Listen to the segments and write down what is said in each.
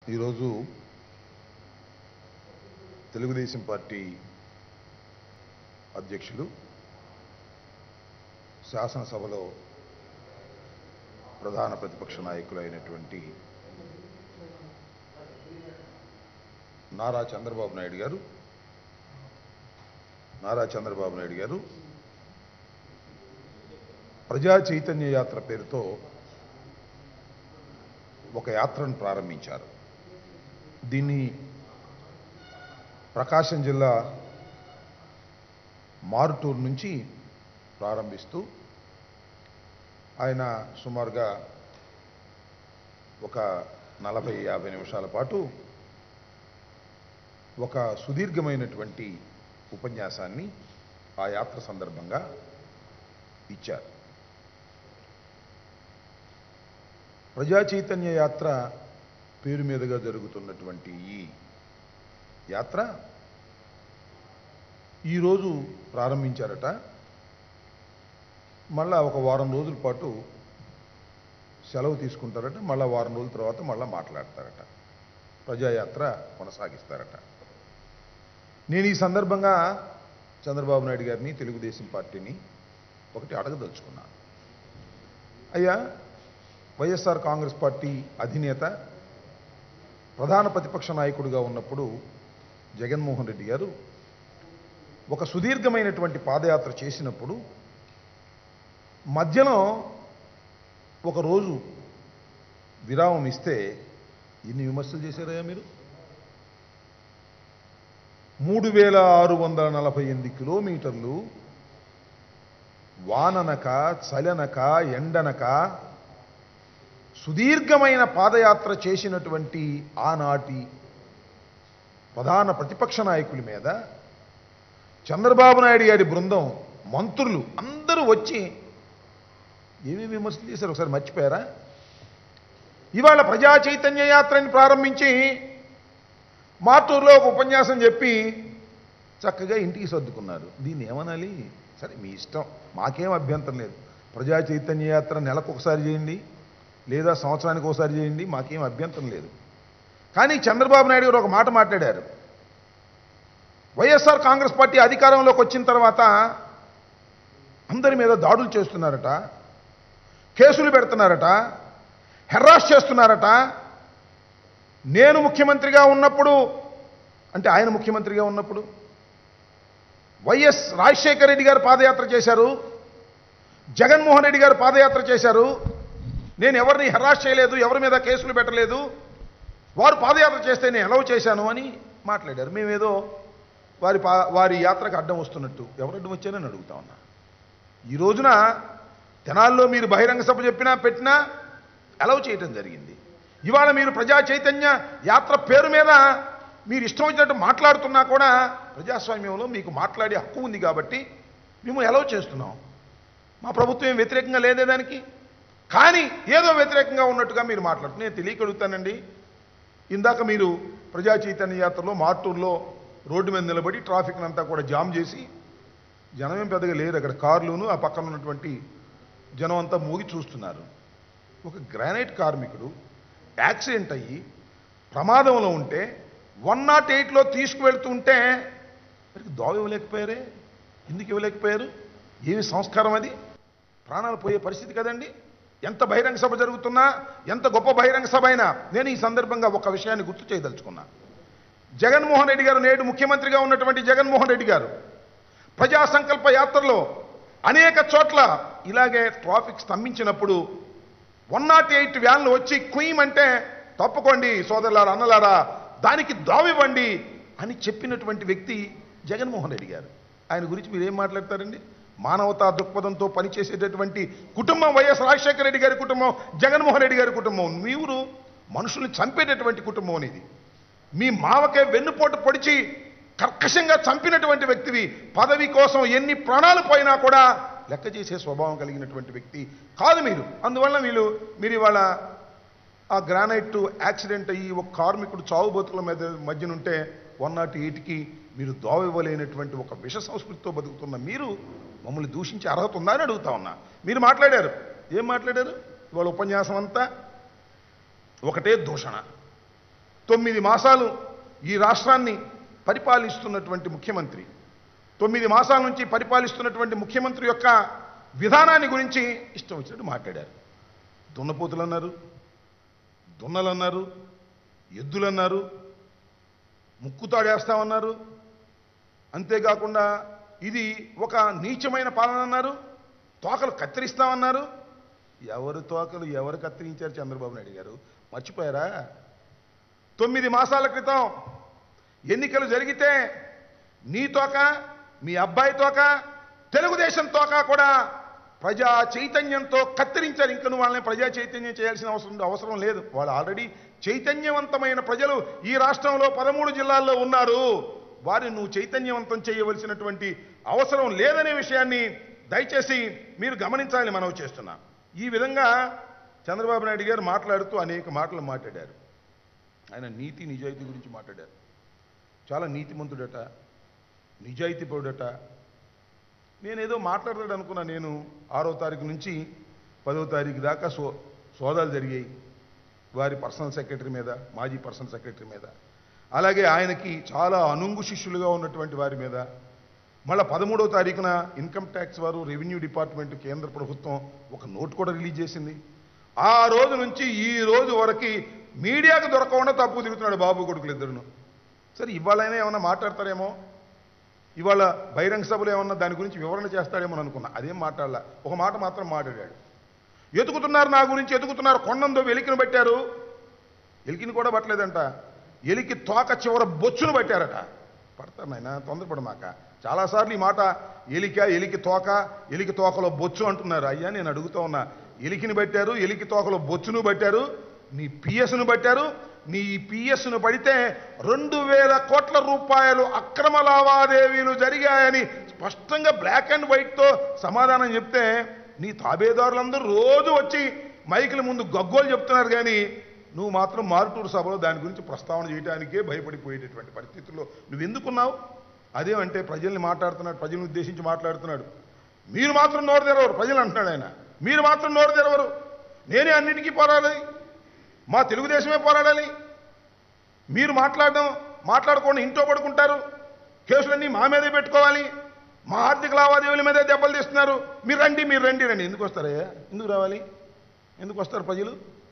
ఈరోజు తెలుగుదేశం పార్టీ అధ్యక్షులు శాసనసభలో ప్రధాన ప్రతిపక్ష నాయకులు అయినటువంటి నారా చంద్రబాబు నాయుడు గారు నారా చంద్రబాబు నాయుడు గారు ప్రజా చైతన్య యాత్ర పేరుతో ఒక యాత్రను ప్రారంభించారు దీన్ని ప్రకాశం జిల్లా మారుటూరు నుంచి ప్రారంభిస్తూ ఆయన సుమారుగా ఒక నలభై యాభై నిమిషాల పాటు ఒక సుదీర్ఘమైనటువంటి ఉపన్యాసాన్ని ఆ యాత్ర సందర్భంగా ఇచ్చారు ప్రజా చైతన్య యాత్ర పేరు మీదుగా జరుగుతున్నటువంటి ఈ యాత్ర ఈరోజు ప్రారంభించారట మళ్ళా ఒక వారం రోజుల పాటు సెలవు తీసుకుంటారట మళ్ళా వారం రోజుల తర్వాత మళ్ళా మాట్లాడతారట ప్రజాయాత్ర కొనసాగిస్తారట నేను ఈ సందర్భంగా చంద్రబాబు నాయుడు గారిని తెలుగుదేశం పార్టీని ఒకటి అడగదలుచుకున్నాను అయ్యా వైఎస్ఆర్ కాంగ్రెస్ పార్టీ అధినేత ప్రధాన ప్రతిపక్ష నాయకుడిగా ఉన్నప్పుడు జగన్మోహన్ రెడ్డి గారు ఒక సుదీర్ఘమైనటువంటి పాదయాత్ర చేసినప్పుడు మధ్యలో ఒకరోజు విరామం ఇస్తే ఎన్ని విమర్శలు చేశారయ్యా మీరు మూడు వేల ఆరు వందల నలభై ఎనిమిది కిలోమీటర్లు వాననక చలనక ఎండనక సుదీర్ఘమైన పాదయాత్ర చేసినటువంటి ఆనాటి ప్రధాన ప్రతిపక్ష నాయకుల మీద చంద్రబాబు నాయుడు గారి బృందం మంత్రులు అందరూ వచ్చి ఏమేమి విమర్శలు చేశారు ఒకసారి మర్చిపోయారా ఇవాళ ప్రజా చైతన్య యాత్రని ప్రారంభించి మాటూరులో ఒక ఉపన్యాసం చెప్పి చక్కగా ఇంటికి సర్దుకున్నారు దీన్ని ఏమనాలి సరే మీ ఇష్టం మాకేం అభ్యంతరం లేదు ప్రజా చైతన్య యాత్ర నెలకు ఒకసారి చేయండి లేదా సంవత్సరానికి ఒకసారి చేయండి మాకేం అభ్యంతరం లేదు కానీ చంద్రబాబు నాయుడు గారు ఒక మాట మాట్లాడారు వైఎస్ఆర్ కాంగ్రెస్ పార్టీ అధికారంలోకి వచ్చిన తర్వాత అందరి మీద దాడులు చేస్తున్నారట కేసులు పెడుతున్నారట హెర్రాస్ చేస్తున్నారట నేను ముఖ్యమంత్రిగా ఉన్నప్పుడు అంటే ఆయన ముఖ్యమంత్రిగా ఉన్నప్పుడు వైఎస్ రాజశేఖర రెడ్డి గారు పాదయాత్ర చేశారు జగన్మోహన్ రెడ్డి గారు పాదయాత్ర చేశారు నేను ఎవరిని హెరాస్ చేయలేదు ఎవరి మీద కేసులు పెట్టలేదు వారు పాదయాత్ర చేస్తే నేను ఎలవ్ చేశాను అని మాట్లాడారు మేమేదో వారి పా వారి యాత్రకు అడ్డం వస్తున్నట్టు ఎవరు అడ్డం వచ్చారని అడుగుతా ఉన్నా ఈ రోజున తెనాల్లో మీరు బహిరంగ సభ చెప్పినా పెట్టినా అలవ్ చేయటం జరిగింది ఇవాళ మీరు ప్రజా చైతన్య యాత్ర పేరు మీద మీరు ఇష్టం వచ్చినట్టు మాట్లాడుతున్నా కూడా ప్రజాస్వామ్యంలో మీకు మాట్లాడే హక్కు ఉంది కాబట్టి మేము అలవ్ చేస్తున్నాం మా ప్రభుత్వం ఏం వ్యతిరేకంగా లేదే దానికి కానీ ఏదో వ్యతిరేకంగా ఉన్నట్టుగా మీరు మాట్లాడుతున్నారు నేను తెలియక అడుగుతానండి ఇందాక మీరు ప్రజా చైతన్య యాత్రలో మార్టూర్లో రోడ్డు మీద నిలబడి ట్రాఫిక్ అంతా కూడా జామ్ చేసి జనమేం పెద్దగా లేరు అక్కడ కార్లును ఆ పక్కన ఉన్నటువంటి జనం అంతా మూగి చూస్తున్నారు ఒక గ్రానైట్ కార్మికుడు యాక్సిడెంట్ అయ్యి ప్రమాదంలో ఉంటే వన్ నాట్ ఎయిట్లో తీసుకువెళ్తుంటే మరికి దోవ ఇవ్వలేకపోయారే ఎందుకు ఇవ్వలేకపోయారు ఏమి సంస్కారం అది ప్రాణాలు పోయే పరిస్థితి కదండి ఎంత బహిరంగ సభ జరుగుతున్నా ఎంత గొప్ప బహిరంగ సభ అయినా నేను ఈ సందర్భంగా ఒక విషయాన్ని గుర్తు చేయదలుచుకున్నా జగన్మోహన్ రెడ్డి గారు నేడు ముఖ్యమంత్రిగా ఉన్నటువంటి జగన్మోహన్ రెడ్డి గారు ప్రజా సంకల్ప యాత్రలో అనేక చోట్ల ఇలాగే ట్రాఫిక్ స్తంభించినప్పుడు వన్ నాట్ ఎయిట్ వ్యాన్లు వచ్చి క్వీమ్ అంటే తప్పుకోండి సోదరులారా అన్నలారా దానికి దావివ్వండి అని చెప్పినటువంటి వ్యక్తి జగన్మోహన్ రెడ్డి గారు ఆయన గురించి మీరు ఏం మాట్లాడతారండి మానవతా దృక్పథంతో పనిచేసేటటువంటి కుటుంబం వైఎస్ రాజశేఖర రెడ్డి గారి కుటుంబం జగన్మోహన్ రెడ్డి గారి కుటుంబం మీరు మనుషుల్ని చంపేటటువంటి కుటుంబం అనేది మీ మావకే వెన్నుపోటు పొడిచి కర్కశంగా చంపినటువంటి వ్యక్తివి పదవి కోసం ఎన్ని ప్రాణాలు పోయినా కూడా లెక్క చేసే స్వభావం కలిగినటువంటి వ్యక్తి కాదు మీరు అందువల్ల వీళ్ళు మీరు ఇవాళ ఆ గ్రానైట్ యాక్సిడెంట్ అయ్యి ఒక కార్మికుడు చావు బతుకుల మీద మధ్యనుంటే వన్ నాట్ ఎయిట్కి మీరు దోవ ఇవ్వలేనటువంటి ఒక విష సంస్కృతితో బతుకుతున్న మీరు మమ్మల్ని దూషించే అర్హత ఉందా అని అడుగుతా ఉన్నా మీరు మాట్లాడారు ఏం మాట్లాడారు ఇవాళ ఉపన్యాసం అంతా ఒకటే దూషణ తొమ్మిది మాసాలు ఈ రాష్ట్రాన్ని పరిపాలిస్తున్నటువంటి ముఖ్యమంత్రి తొమ్మిది మాసాల నుంచి పరిపాలిస్తున్నటువంటి ముఖ్యమంత్రి యొక్క విధానాన్ని గురించి ఇష్టం వచ్చినట్టు మాట్లాడారు దున్నపోతులు అన్నారు దున్నలు అన్నారు ఎద్దులు అన్నారు ముక్కుతాడేస్తామన్నారు అంతేకాకుండా ఇది ఒక నీచమైన పాలన అన్నారు తోకలు కత్తిరిస్తామన్నారు ఎవరు తోకలు ఎవరు కత్తిరించారు చంద్రబాబు నాయుడు గారు మర్చిపోయారా తొమ్మిది మాసాల క్రితం ఎన్నికలు జరిగితే నీ తోక మీ అబ్బాయి తోక తెలుగుదేశం తోక కూడా ప్రజా చైతన్యంతో కత్తిరించారు ఇంక నువ్వు వాళ్ళని ప్రజా చైతన్యం చేయాల్సిన అవసరం అవసరం లేదు వాళ్ళు ఆల్రెడీ చైతన్యవంతమైన ప్రజలు ఈ రాష్ట్రంలో పదమూడు జిల్లాల్లో ఉన్నారు వారిని నువ్వు చైతన్యవంతం చేయవలసినటువంటి అవసరం లేదనే విషయాన్ని దయచేసి మీరు గమనించాలని మనం చేస్తున్నా ఈ విధంగా చంద్రబాబు నాయుడు గారు మాట్లాడుతూ అనేక మాటలు మాట్లాడారు ఆయన నీతి నిజాయితీ గురించి మాట్లాడారు చాలా నీతిమంతుడట నిజాయితీపరుడట నేనేదో మాట్లాడతాడు అనుకున్నా నేను ఆరో తారీఖు నుంచి పదో తారీఖు దాకా సో సోదాలు జరిగాయి వారి పర్సనల్ సెక్రటరీ మీద మాజీ పర్సనల్ సెక్రటరీ మీద అలాగే ఆయనకి చాలా అనుంగు శిష్యులుగా ఉన్నటువంటి వారి మీద మళ్ళీ పదమూడవ తారీఖున ఇన్కమ్ ట్యాక్స్ వారు రెవెన్యూ డిపార్ట్మెంట్ కేంద్ర ప్రభుత్వం ఒక నోట్ కూడా రిలీజ్ చేసింది ఆ రోజు నుంచి ఈ రోజు వరకు మీడియాకు దొరకకుండా తప్పు తిరుగుతున్నాడు బాబు కొడుకులు ఇద్దరును సరే ఇవాళైనా ఏమన్నా మాట్లాడతారేమో ఇవాళ బహిరంగ సభలో ఏమన్నా దాని గురించి వివరణ చేస్తాడేమో అనుకున్నా అదేం మాట్లాడలా ఒక మాట మాత్రం మాట్లాడాడు ఎతుకుతున్నారు నా గురించి ఎతుకుతున్నారు కొండందో వెలికిని పట్టారు ఎలికిని కూడా పట్టలేదంట ఎలికి తోక చివర బొచ్చును పట్టారట పడతారు నాయన తొందరపడమాక చాలాసార్లు ఈ మాట ఎలిక ఎలికి తోక ఎలికి తోకలో బొచ్చు అంటున్నారు అయ్యా నేను అడుగుతా ఉన్నా ఎలికిని పట్టారు ఎలికి తోకలో బొచ్చును పట్టారు నీ పిఎస్ను పట్టారు నీ పిఎస్ను పడితే రెండు వేల కోట్ల రూపాయలు అక్రమ లావాదేవీలు జరిగాయని స్పష్టంగా బ్లాక్ అండ్ వైట్తో సమాధానం చెప్తే నీ తాబేదారులందరూ రోజు వచ్చి మైకుల ముందు గగ్గోలు చెప్తున్నారు కానీ నువ్వు మాత్రం మారుటూరు సభలో దాని గురించి ప్రస్తావన చేయడానికే భయపడిపోయేటటువంటి పరిస్థితుల్లో నువ్వు ఎందుకున్నావు అదేమంటే ప్రజల్ని మాట్లాడుతున్నాడు ప్రజలను ఉద్దేశించి మాట్లాడుతున్నాడు మీరు మాత్రం నోరు తెరవరు ప్రజలు అంటున్నాడు ఆయన మీరు మాత్రం నోరు తెరవరు నేనే అన్నిటికీ పోరాడాలి మా తెలుగుదేశమే పోరాడాలి మీరు మాట్లాడడం మాట్లాడుకోండి ఇంట్లో పడుకుంటారు కేసులన్నీ మా మీదే పెట్టుకోవాలి మా ఆర్థిక లావాదేవీల మీదే దెబ్బలు తీస్తున్నారు మీరు రండి మీరు రండి రండి ఎందుకు వస్తారయ్యా ఎందుకు రావాలి ఎందుకు వస్తారు ప్రజలు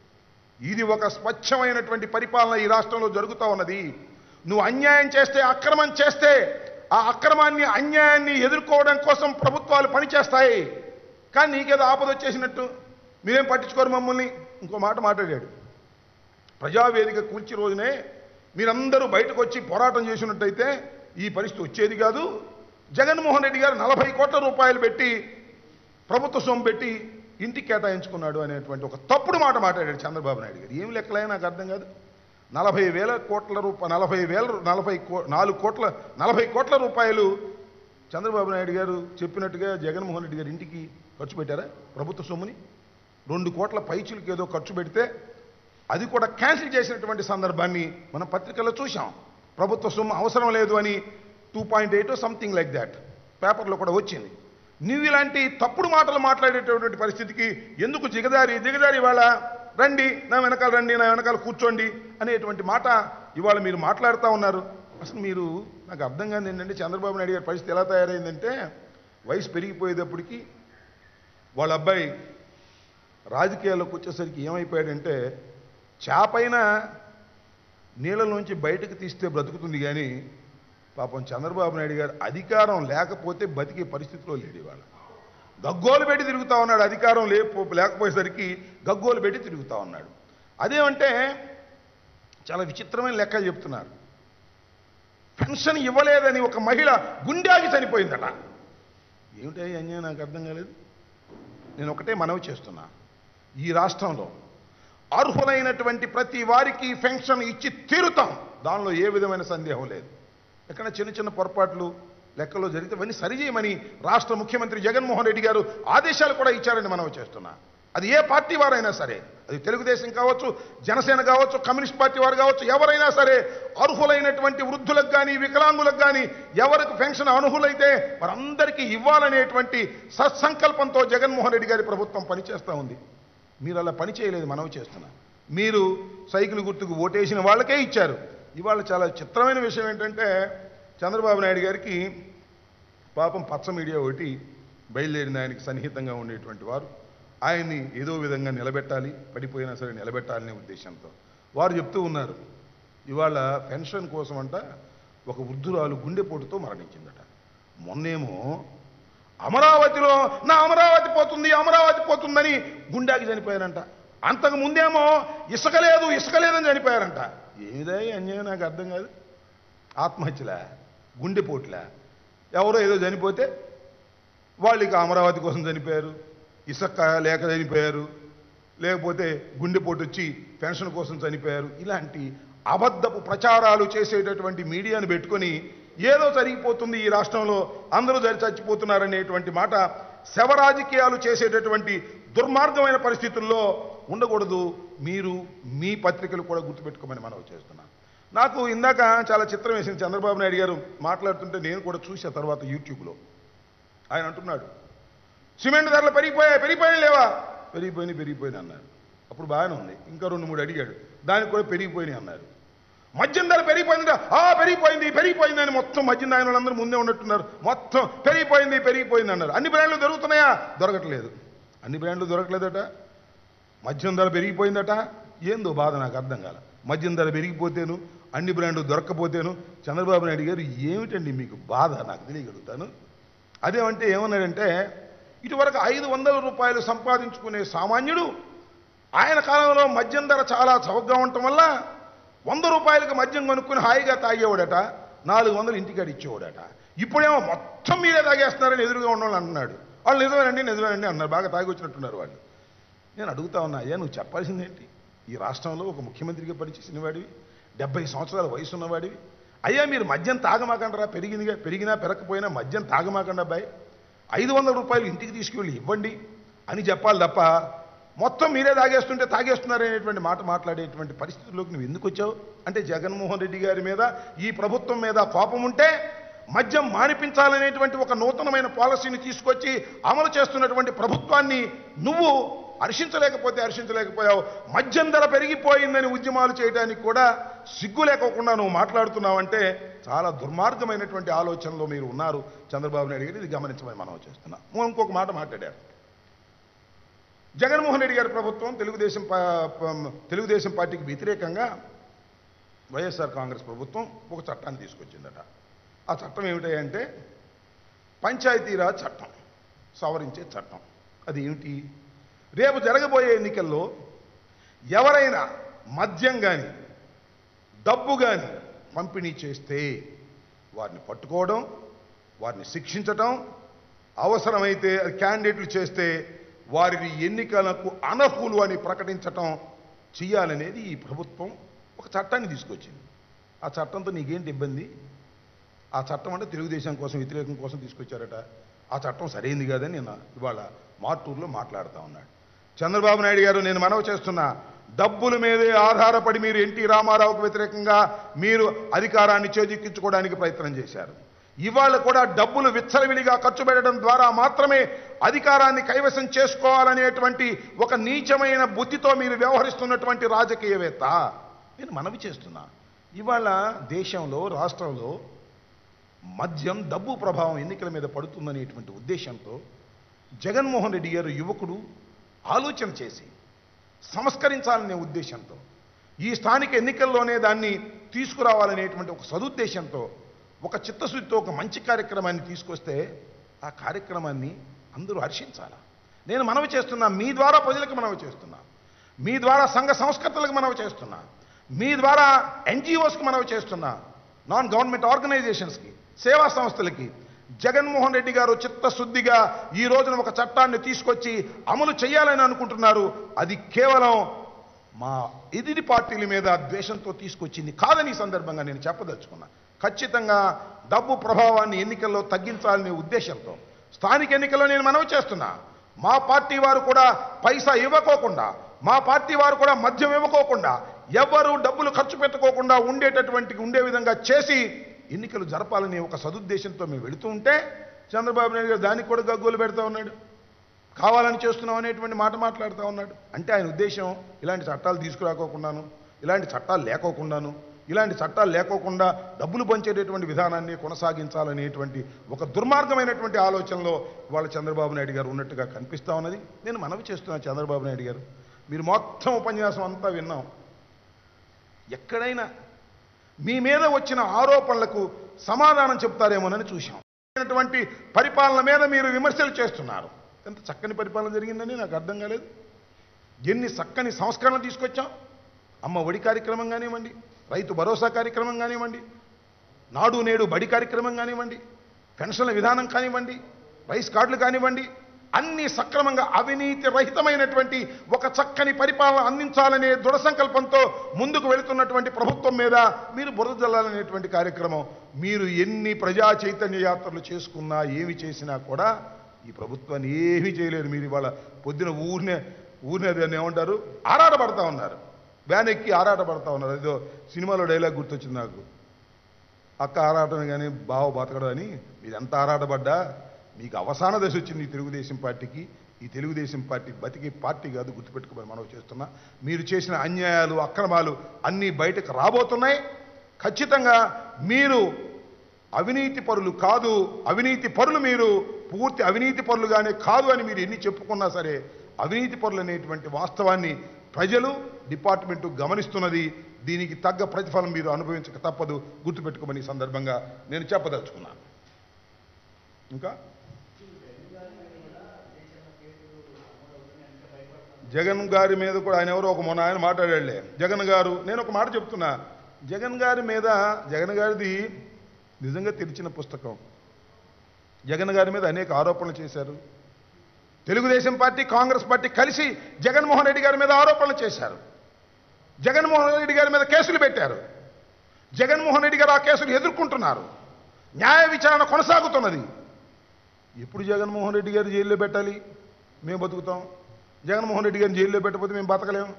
ఇది ఒక స్వచ్ఛమైనటువంటి పరిపాలన ఈ రాష్ట్రంలో జరుగుతూ ఉన్నది నువ్వు అన్యాయం చేస్తే అక్రమం చేస్తే ఆ అక్రమాన్ని అన్యాయాన్ని ఎదుర్కోవడం కోసం ప్రభుత్వాలు పనిచేస్తాయి కానీ నీకేదో ఆపద వచ్చేసినట్టు మీరేం పట్టించుకోరు మమ్మల్ని ఇంకో మాట మాట్లాడాడు ప్రజావేదిక కూల్చి రోజునే మీరందరూ బయటకు వచ్చి పోరాటం చేసినట్టయితే ఈ పరిస్థితి వచ్చేది కాదు జగన్మోహన్ రెడ్డి గారు నలభై కోట్ల రూపాయలు పెట్టి ప్రభుత్వ సొమ్ము పెట్టి ఇంటికి కేటాయించుకున్నాడు అనేటువంటి ఒక తప్పుడు మాట మాట్లాడాడు చంద్రబాబు నాయుడు గారు ఏం లెక్కలే నాకు అర్థం కాదు నలభై వేల కోట్ల రూపాయ నలభై వేల నలభై కో నాలుగు కోట్ల నలభై కోట్ల రూపాయలు చంద్రబాబు నాయుడు గారు చెప్పినట్టుగా జగన్మోహన్ రెడ్డి గారి ఇంటికి ఖర్చు పెట్టారా ప్రభుత్వ సొమ్ముని రెండు కోట్ల పైచులకి ఏదో ఖర్చు పెడితే అది కూడా క్యాన్సిల్ చేసినటువంటి సందర్భాన్ని మనం పత్రికల్లో చూసాం ప్రభుత్వ సొమ్ము అవసరం లేదు అని two point eight something like that పేపర్లో కూడా వచ్చింది నువ్వు ఇలాంటి తప్పుడు మాటలు మాట్లాడేటటువంటి పరిస్థితికి ఎందుకు దిగదారి దిగదారి ఇవాళ రండి నా వెనకాల రండి నా వెనకాల కూర్చోండి అనేటువంటి మాట ఇవాళ మీరు మాట్లాడుతూ ఉన్నారు అసలు మీరు నాకు అర్థం కాదు ఏంటంటే చంద్రబాబు నాయుడు గారి పరిస్థితి ఎలా తయారైందంటే వయసు పెరిగిపోయేటప్పటికి వాళ్ళ అబ్బాయి రాజకీయాల్లోకి వచ్చేసరికి ఏమైపోయాడంటే చేపైన నీళ్ళలోంచి బయటకు తీస్తే బ్రతుకుతుంది కానీ పాపం చంద్రబాబు నాయుడు గారు అధికారం లేకపోతే బతికే పరిస్థితిలో లేడు ఇవాళ గగ్గోలు పెట్టి తిరుగుతా ఉన్నాడు అధికారం లేపో లేకపోయేసరికి గగ్గోలు పెట్టి తిరుగుతా ఉన్నాడు అదేమంటే చాలా విచిత్రమైన లెక్కలు చెప్తున్నారు పెన్షన్ ఇవ్వలేదని ఒక మహిళ గుండెకి చనిపోయిందట ఏమిటి అన్యాయం నాకు అర్థం కాలేదు నేను ఒకటే మనవి చేస్తున్నా ఈ రాష్ట్రంలో అర్హులైనటువంటి ప్రతి వారికి పెన్షన్ ఇచ్చి తీరుతాం దానిలో ఏ విధమైన సందేహం లేదు ఎక్కడ చిన్న చిన్న పొరపాట్లు లెక్కలో జరిగితే అవన్నీ సరిచేయమని రాష్ట్ర ముఖ్యమంత్రి జగన్మోహన్ రెడ్డి గారు ఆదేశాలు కూడా ఇచ్చారని మనం చేస్తున్నా అది ఏ పార్టీ వారైనా సరే అది తెలుగుదేశం కావచ్చు జనసేన కావచ్చు కమ్యూనిస్ట్ పార్టీ వారు కావచ్చు ఎవరైనా సరే అర్హులైనటువంటి వృద్ధులకు కానీ వికలాంగులకు కానీ ఎవరికి పెన్షన్ అర్హులైతే వారందరికీ ఇవ్వాలనేటువంటి సత్సంకల్పంతో జగన్మోహన్ రెడ్డి గారి ప్రభుత్వం పనిచేస్తూ ఉంది మీరు అలా పని చేయలేదు మనవి చేస్తున్నా మీరు సైకిల్ గుర్తుకు ఓటేసిన వాళ్ళకే ఇచ్చారు ఇవాళ చాలా చిత్రమైన విషయం ఏంటంటే చంద్రబాబు నాయుడు గారికి పాపం పచ్చ మీడియా ఒకటి బయలుదేరిన ఆయనకి సన్నిహితంగా ఉండేటువంటి వారు ఆయన్ని ఏదో విధంగా నిలబెట్టాలి పడిపోయినా సరే నిలబెట్టాలనే ఉద్దేశంతో వారు చెప్తూ ఉన్నారు ఇవాళ పెన్షన్ కోసం అంట ఒక వృద్ధురాలు గుండెపోటుతో మరణించిందట మొన్నేమో అమరావతిలో నా అమరావతి పోతుంది అమరావతి పోతుందని గుండాకి చనిపోయారంట అంతకు ముందేమో ఇసుక లేదు ఇసుక లేదని చనిపోయారంట ఏమిదా ఈ అన్యాయం నాకు అర్థం కాదు ఆత్మహత్యలా గుండెపోట్లా ఎవరో ఏదో చనిపోతే వాళ్ళకి అమరావతి కోసం చనిపోయారు ఇసుక లేక చనిపోయారు లేకపోతే గుండెపోటు వచ్చి పెన్షన్ కోసం చనిపోయారు ఇలాంటి అబద్ధపు ప్రచారాలు చేసేటటువంటి మీడియాను పెట్టుకొని ఏదో జరిగిపోతుంది ఈ రాష్ట్రంలో అందరూ జరి చచ్చిపోతున్నారనేటువంటి మాట శవ రాజకీయాలు చేసేటటువంటి దుర్మార్గమైన పరిస్థితుల్లో ఉండకూడదు మీరు మీ పత్రికలు కూడా గుర్తుపెట్టుకోమని మనవి చేస్తున్నాను నాకు ఇందాక చాలా చిత్రం వేసింది చంద్రబాబు నాయుడు గారు మాట్లాడుతుంటే నేను కూడా చూసా తర్వాత యూట్యూబ్లో ఆయన అంటున్నాడు సిమెంట్ ధరలు పెరిగిపోయాయి పెరిగిపోయాయి లేవా పెరిగిపోయినాయి పెరిగిపోయినాయి అన్నారు అప్పుడు బాగానే ఉంది ఇంకా రెండు మూడు అడిగాడు దానికి కూడా పెరిగిపోయినాయి అన్నారు మద్యం ధర పెరిగిపోయింది ఆ పెరిగిపోయింది పెరిగిపోయింది అని మొత్తం మద్యం తాగిన వాళ్ళందరూ ముందే ఉన్నట్టున్నారు మొత్తం పెరిగిపోయింది పెరిగిపోయింది అన్నారు అన్ని బ్రాండ్లు దొరుకుతున్నాయా దొరకట్లేదు అన్ని బ్రాండ్లు దొరకలేదట మద్యం ధర పెరిగిపోయిందట ఏందో బాధ నాకు అర్థం కాల మద్యం ధర పెరిగిపోతేను అన్ని బ్రాండ్లు దొరక్కపోతేను చంద్రబాబు నాయుడు గారు ఏమిటండి మీకు బాధ నాకు తెలియగలుగుతాను అదేమంటే ఏమన్నాడంటే ఇటువరకు ఐదు వందల రూపాయలు సంపాదించుకునే సామాన్యుడు ఆయన కాలంలో మద్యం ధర చాలా చౌకగా ఉండటం వల్ల వంద రూపాయలకు మద్యం కొనుక్కుని హాయిగా తాగేవాడట నాలుగు వందలు ఇంటికాడ ఇచ్చేవాడట ఇప్పుడేమో మొత్తం మీరే తాగేస్తున్నారని ఎదురుగా ఉన్నవాళ్ళు అంటున్నాడు వాళ్ళు నిజమేనండి నిజమేనండి అన్నారు బాగా తాగి వచ్చినట్టున్నారు వాళ్ళు నేను అడుగుతా ఉన్నా అయ్యా నువ్వు చెప్పాల్సిందేంటి ఈ రాష్ట్రంలో ఒక ముఖ్యమంత్రిగా పనిచేసిన వాడివి డెబ్బై సంవత్సరాల వయసు ఉన్నవాడివి అయ్యా మీరు మద్యం తాగమాకండరా పెరిగిందిగా పెరిగినా పెరగకపోయినా మద్యం తాగమాకండి అబ్బాయి ఐదు వందల రూపాయలు ఇంటికి తీసుకువెళ్ళి ఇవ్వండి అని చెప్పాలి తప్ప మొత్తం మీరే తాగేస్తుంటే తాగేస్తున్నారనేటువంటి మాట మాట్లాడేటువంటి పరిస్థితుల్లోకి నువ్వు ఎందుకు వచ్చావు అంటే జగన్మోహన్ రెడ్డి గారి మీద ఈ ప్రభుత్వం మీద కోపం ఉంటే మద్యం మానిపించాలనేటువంటి ఒక నూతనమైన పాలసీని తీసుకొచ్చి అమలు చేస్తున్నటువంటి ప్రభుత్వాన్ని నువ్వు హర్షించలేకపోతే హర్షించలేకపోయావు మద్యం ధర పెరిగిపోయిందని ఉద్యమాలు చేయడానికి కూడా సిగ్గు లేకోకుండా నువ్వు మాట్లాడుతున్నావంటే చాలా దుర్మార్గమైనటువంటి ఆలోచనలో మీరు ఉన్నారు చంద్రబాబు నాయుడు గారు ఇది గమనించమని మనం చేస్తున్నాం ఇంకొక మాట మాట్లాడారు జగన్మోహన్ రెడ్డి గారి ప్రభుత్వం తెలుగుదేశం పా- ప- తెలుగుదేశం పార్టీకి వ్యతిరేకంగా వైఎస్ఆర్ కాంగ్రెస్ ప్రభుత్వం ఒక చట్టాన్ని తీసుకొచ్చిందట ఆ చట్టం ఏమిటంటే పంచాయతీరాజ్ చట్టం సవరించే చట్టం అది ఏమిటి రేపు జరగబోయే ఎన్నికల్లో ఎవరైనా మద్యం కానీ డబ్బు కానీ పంపిణీ చేస్తే వారిని పట్టుకోవడం వారిని శిక్షించటం అవసరమైతే అది క్యాండిడేట్లు చేస్తే వారిని ఎన్నికలకు అనర్హులు అని ప్రకటించటం చెయ్యాలనేది ఈ ప్రభుత్వం ఒక చట్టాన్ని తీసుకొచ్చింది ఆ చట్టంతో నీకేంటి ఇబ్బంది ఆ చట్టం అంటే తెలుగుదేశం కోసం వ్యతిరేకం కోసం తీసుకొచ్చారట ఆ చట్టం సరైంది కాదని నేను ఇవాళ మార్టూరులో మాట్లాడుతూ ఉన్నాడు చంద్రబాబు నాయుడు గారు నేను మనవి చేస్తున్నా డబ్బుల మీదే ఆధారపడి మీరు ఎన్టీ రామారావుకు వ్యతిరేకంగా మీరు అధికారాన్ని చేజిక్కించుకోవడానికి ప్రయత్నం చేశారు ఇవాళ కూడా డబ్బులు విచ్చలవిడిగా ఖర్చు పెట్టడం ద్వారా మాత్రమే అధికారాన్ని కైవసం చేసుకోవాలనేటువంటి ఒక నీచమైన బుద్ధితో మీరు వ్యవహరిస్తున్నటువంటి రాజకీయవేత్త నేను మనవి చేస్తున్నా ఇవాళ దేశంలో రాష్ట్రంలో మద్యం డబ్బు ప్రభావం ఎన్నికల మీద పడుతుందనేటువంటి ఉద్దేశంతో జగన్మోహన్ రెడ్డి గారు యువకుడు ఆలోచన చేసి సంస్కరించాలనే ఉద్దేశంతో ఈ స్థానిక ఎన్నికల్లోనే దాన్ని తీసుకురావాలనేటువంటి ఒక సదుద్దేశంతో ఒక చిత్తశుద్ధితో ఒక మంచి కార్యక్రమాన్ని తీసుకొస్తే ఆ కార్యక్రమాన్ని అందరూ హర్షించాలా నేను మనవి చేస్తున్నా మీ ద్వారా ప్రజలకు మనవి చేస్తున్నా మీ ద్వారా సంఘ సంస్కర్తలకు మనవి చేస్తున్నా మీ ద్వారా ఎన్జిఓస్కి మనవి చేస్తున్నా నాన్ గవర్నమెంట్ ఆర్గనైజేషన్స్కి సేవా సంస్థలకి జగన్మోహన్ రెడ్డి గారు చిత్తశుద్ధిగా ఈ రోజున ఒక చట్టాన్ని తీసుకొచ్చి అమలు చేయాలని అనుకుంటున్నారు అది కేవలం మా ఎదిరి పార్టీల మీద ద్వేషంతో తీసుకొచ్చింది కాదని ఈ సందర్భంగా నేను చెప్పదలుచుకున్నా ఖచ్చితంగా డబ్బు ప్రభావాన్ని ఎన్నికల్లో తగ్గించాలనే ఉద్దేశంతో స్థానిక ఎన్నికల్లో నేను మనవి చేస్తున్నా మా పార్టీ వారు కూడా పైసా ఇవ్వకోకుండా మా పార్టీ వారు కూడా మద్యం ఇవ్వకోకుండా ఎవరు డబ్బులు ఖర్చు పెట్టుకోకుండా ఉండేటటువంటి ఉండే విధంగా చేసి ఎన్నికలు జరపాలనే ఒక సదుద్దేశంతో మేము వెళుతూ ఉంటే చంద్రబాబు నాయుడు గారు దానికి కూడా గగ్గోలు పెడతా ఉన్నాడు కావాలని చేస్తున్నాం అనేటువంటి మాట మాట్లాడుతూ ఉన్నాడు అంటే ఆయన ఉద్దేశం ఇలాంటి చట్టాలు తీసుకురాకోకుండాను ఇలాంటి చట్టాలు లేకోకుండాను ఇలాంటి చట్టాలు లేకోకుండా డబ్బులు పంచేటటువంటి విధానాన్ని కొనసాగించాలనేటువంటి ఒక దుర్మార్గమైనటువంటి ఆలోచనలో ఇవాళ చంద్రబాబు నాయుడు గారు ఉన్నట్టుగా కనిపిస్తా ఉన్నది నేను మనవి చేస్తున్నాను చంద్రబాబు నాయుడు గారు మీరు మొత్తం ఉపన్యాసం అంతా విన్నాం ఎక్కడైనా మీ మీద వచ్చిన ఆరోపణలకు సమాధానం చెప్తారేమోనని చూశాం అయినటువంటి పరిపాలన మీద మీరు విమర్శలు చేస్తున్నారు ఎంత చక్కని పరిపాలన జరిగిందని నాకు అర్థం కాలేదు ఎన్ని చక్కని సంస్కరణలు తీసుకొచ్చాం అమ్మ ఒడి కార్యక్రమం కానివ్వండి రైతు భరోసా కార్యక్రమం కానివ్వండి నాడు నేడు బడి కార్యక్రమం కానివ్వండి పెన్షన్ల విధానం కానివ్వండి రైస్ కార్డులు కానివ్వండి అన్ని సక్రమంగా అవినీతి రహితమైనటువంటి ఒక చక్కని పరిపాలన అందించాలనే దృఢ సంకల్పంతో ముందుకు వెళుతున్నటువంటి ప్రభుత్వం మీద మీరు బురద జల్లాలనేటువంటి కార్యక్రమం మీరు ఎన్ని ప్రజా చైతన్య యాత్రలు చేసుకున్నా ఏమి చేసినా కూడా ఈ ప్రభుత్వాన్ని ఏమీ చేయలేరు మీరు ఇవాళ పొద్దున ఊరినే ఊరినే దాన్ని ఏమంటారు ఆరాటపడతా ఉన్నారు వ్యాన్ ఎక్కి ఆరాటపడతా ఉన్నారు ఏదో సినిమాలో డైలాగ్ గుర్తొచ్చింది నాకు అక్క ఆరాటమే కానీ బావ బతకడం అని మీరు ఎంత ఆరాటపడ్డా మీకు అవసాన దశ వచ్చింది ఈ తెలుగుదేశం పార్టీకి ఈ తెలుగుదేశం పార్టీ బతికే పార్టీ కాదు గుర్తుపెట్టుకోమని మనం చేస్తున్నా మీరు చేసిన అన్యాయాలు అక్రమాలు అన్నీ బయటకు రాబోతున్నాయి ఖచ్చితంగా మీరు అవినీతి పరులు కాదు అవినీతి పరులు మీరు పూర్తి అవినీతి పరులుగానే కాదు అని మీరు ఎన్ని చెప్పుకున్నా సరే అవినీతి పరులు అనేటువంటి వాస్తవాన్ని ప్రజలు డిపార్ట్మెంటు గమనిస్తున్నది దీనికి తగ్గ ప్రతిఫలం మీరు అనుభవించక తప్పదు గుర్తుపెట్టుకోమని ఈ సందర్భంగా నేను చెప్పదలుచుకున్నాను ఇంకా జగన్ గారి మీద కూడా ఆయన ఎవరో ఒక మొన్న ఆయన మాట్లాడాడులే జగన్ గారు నేను ఒక మాట చెప్తున్నా జగన్ గారి మీద జగన్ గారిది నిజంగా తెరిచిన పుస్తకం జగన్ గారి మీద అనేక ఆరోపణలు చేశారు తెలుగుదేశం పార్టీ కాంగ్రెస్ పార్టీ కలిసి జగన్మోహన్ రెడ్డి గారి మీద ఆరోపణలు చేశారు జగన్మోహన్ రెడ్డి గారి మీద కేసులు పెట్టారు జగన్మోహన్ రెడ్డి గారు ఆ కేసులు ఎదుర్కొంటున్నారు న్యాయ విచారణ కొనసాగుతున్నది ఎప్పుడు జగన్మోహన్ రెడ్డి గారు జైల్లో పెట్టాలి మేము బతుకుతాం జగన్మోహన్ రెడ్డి గారిని జైల్లో పెట్టకపోతే మేము బతకలేము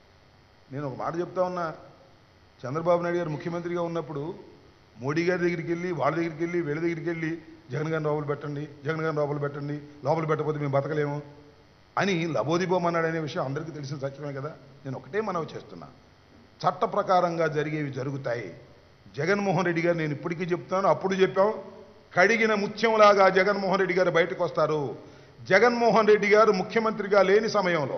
నేను ఒక మాట చెప్తా ఉన్నా చంద్రబాబు నాయుడు గారు ముఖ్యమంత్రిగా ఉన్నప్పుడు మోడీ గారి దగ్గరికి వెళ్ళి వాళ్ళ దగ్గరికి వెళ్ళి వీళ్ళ దగ్గరికి వెళ్ళి జగన్ గారిని లోపల పెట్టండి జగన్ గారిని లోపల పెట్టండి లోపల పెట్టకపోతే మేము బతకలేము అని లబోదిబోమన్నాడు అనే విషయం అందరికీ తెలిసిన సత్యమే కదా నేను ఒకటే మనవి చేస్తున్నా చట్ట ప్రకారంగా జరిగేవి జరుగుతాయి జగన్మోహన్ రెడ్డి గారు నేను ఇప్పటికీ చెప్తాను అప్పుడు చెప్పాం కడిగిన ముత్యంలాగా జగన్మోహన్ రెడ్డి గారు బయటకు వస్తారు జగన్మోహన్ రెడ్డి గారు ముఖ్యమంత్రిగా లేని సమయంలో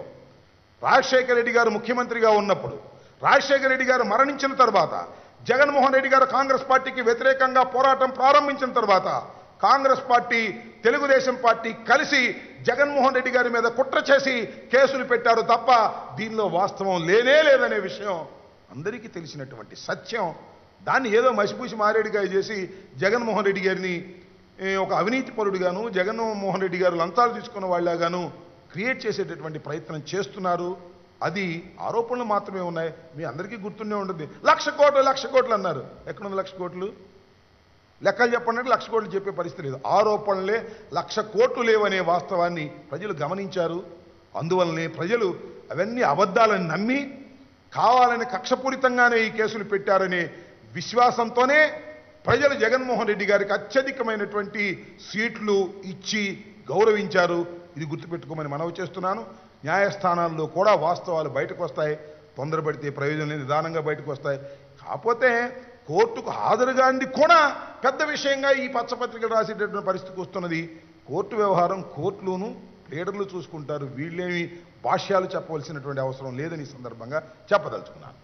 రాజశేఖర రెడ్డి గారు ముఖ్యమంత్రిగా ఉన్నప్పుడు రాజశేఖర రెడ్డి గారు మరణించిన తర్వాత జగన్మోహన్ రెడ్డి గారు కాంగ్రెస్ పార్టీకి వ్యతిరేకంగా పోరాటం ప్రారంభించిన తర్వాత కాంగ్రెస్ పార్టీ తెలుగుదేశం పార్టీ కలిసి జగన్మోహన్ రెడ్డి గారి మీద కుట్ర చేసి కేసులు పెట్టారు తప్ప దీనిలో వాస్తవం లేనే లేదనే విషయం అందరికీ తెలిసినటువంటి సత్యం దాన్ని ఏదో మసిపూసి మారేడుగాయ చేసి జగన్మోహన్ రెడ్డి గారిని ఏ, ఒక అవినీతి పరుడుగాను జగన్మోహన్ రెడ్డి గారు లంచాలు తీసుకున్న వాళ్ళగాను క్రియేట్ చేసేటటువంటి ప్రయత్నం చేస్తున్నారు అది ఆరోపణలు మాత్రమే ఉన్నాయి మీ అందరికీ గుర్తుండే ఉంటుంది లక్ష కోట్లు లక్ష కోట్లు అన్నారు ఎక్కడుంది లక్ష కోట్లు లెక్కలు చెప్పండి అంటే లక్ష కోట్లు చెప్పే పరిస్థితి లేదు ఆరోపణలే లక్ష కోట్లు లేవనే వాస్తవాన్ని ప్రజలు గమనించారు అందువల్లనే ప్రజలు అవన్నీ అబద్ధాలని నమ్మి కావాలని కక్షపూరితంగానే ఈ కేసులు పెట్టారనే విశ్వాసంతోనే ప్రజలు జగన్మోహన్ రెడ్డి గారికి అత్యధికమైనటువంటి సీట్లు ఇచ్చి గౌరవించారు ఇది గుర్తుపెట్టుకోమని మనవి చేస్తున్నాను న్యాయస్థానాల్లో కూడా వాస్తవాలు బయటకు వస్తాయి తొందరపడితే ప్రయోజనం లేని నిదానంగా బయటకు వస్తాయి కాకపోతే కోర్టుకు హాజరుగాంది కూడా పెద్ద విషయంగా ఈ పచ్చపత్రికలు రాసేటటువంటి పరిస్థితికి వస్తున్నది కోర్టు వ్యవహారం కోర్టులోను లీడర్లు చూసుకుంటారు వీళ్ళేమి భాష్యాలు చెప్పవలసినటువంటి అవసరం లేదని ఈ సందర్భంగా చెప్పదలుచుకున్నాను